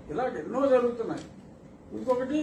ఇలాగ ఎన్నో జరుగుతున్నాయి ఇంకొకటి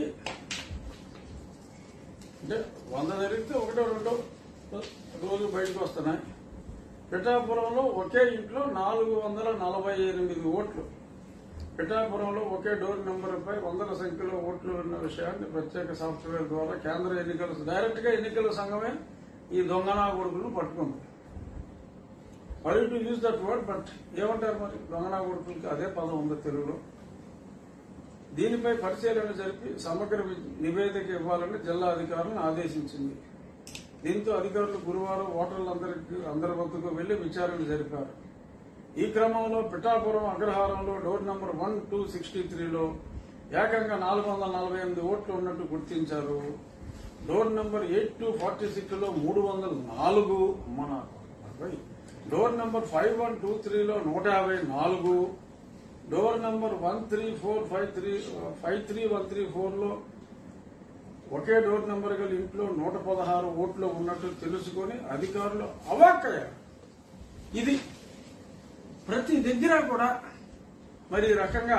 అంటే వంద జరిగితే ఒకటో రెండో రోజు బయటకు వస్తున్నాయి పిఠాపురంలో ఒకే ఇంట్లో నాలుగు వందల నలభై ఎనిమిది ఓట్లు పిఠాపురంలో ఒకే డోర్ నెంబర్పై వందల సంఖ్యలో ఓట్లు ఉన్న విషయాన్ని ప్రత్యేక సాఫ్ట్వేర్ ద్వారా కేంద్ర ఎన్నికల డైరెక్ట్ గా ఎన్నికల సంఘమే ఈ దొంగనా కొడుకులను పట్టుకుంది I to use that word but ఏమంటారు మరి దొంగనా కొడుకులకి అదే పదం ఉంది తెలుగులో దీనిపై పరిశీలన జరిపి సమగ్ర వి- నివేదిక ఇవ్వాలని జిల్లా అధికారులను ఆదేశించింది దీంతో అధికారులు గురువారం ఓటర్లందరికీ అందరి వద్దకు వెళ్లి విచారణ జరిపారు ఈ క్రమంలో పిఠాపురం అగ్రహారంలో door number one two sixty త్రీలో ఏకంగా నాలుగు వందల నలభై ఎనిమిది ఓట్లు ఉన్నట్టు గుర్తించారు door number eight two forty six లో మూడు వందల నాలుగు అమ్మ నాకు అరవై. Door number five one two త్రీలో నూట యాభై నాలుగు door number one three four five three five three one three four లో ఒకే డోర్ నెంబర్ గల ఇంట్లో నూట పదహారు ఓట్లు ఉన్నట్టు తెలుసుకొని అధికారులు అవాక్కయ్యారు ఇది ప్రతి దగ్గర కూడా మరి ఈ రకంగా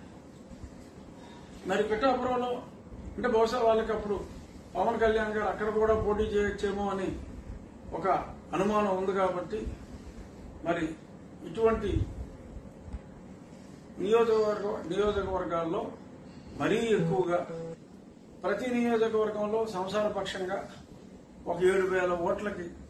మరి పిఠాపురంలో అంటే బహుశా వాళ్ళకి అప్పుడు పవన్ కళ్యాణ్ గారు అక్కడ కూడా పోటీ చేయొచ్చేమో అని ఒక అనుమానం ఉంది కాబట్టి మరి ఇటువంటి నియోజకవర్గ నియోజకవర్గాల్లో మరీ ఎక్కువగా ప్రతి నియోజకవర్గంలో సంసారపక్షంగా ఒక ఏడు వేల ఓట్లకి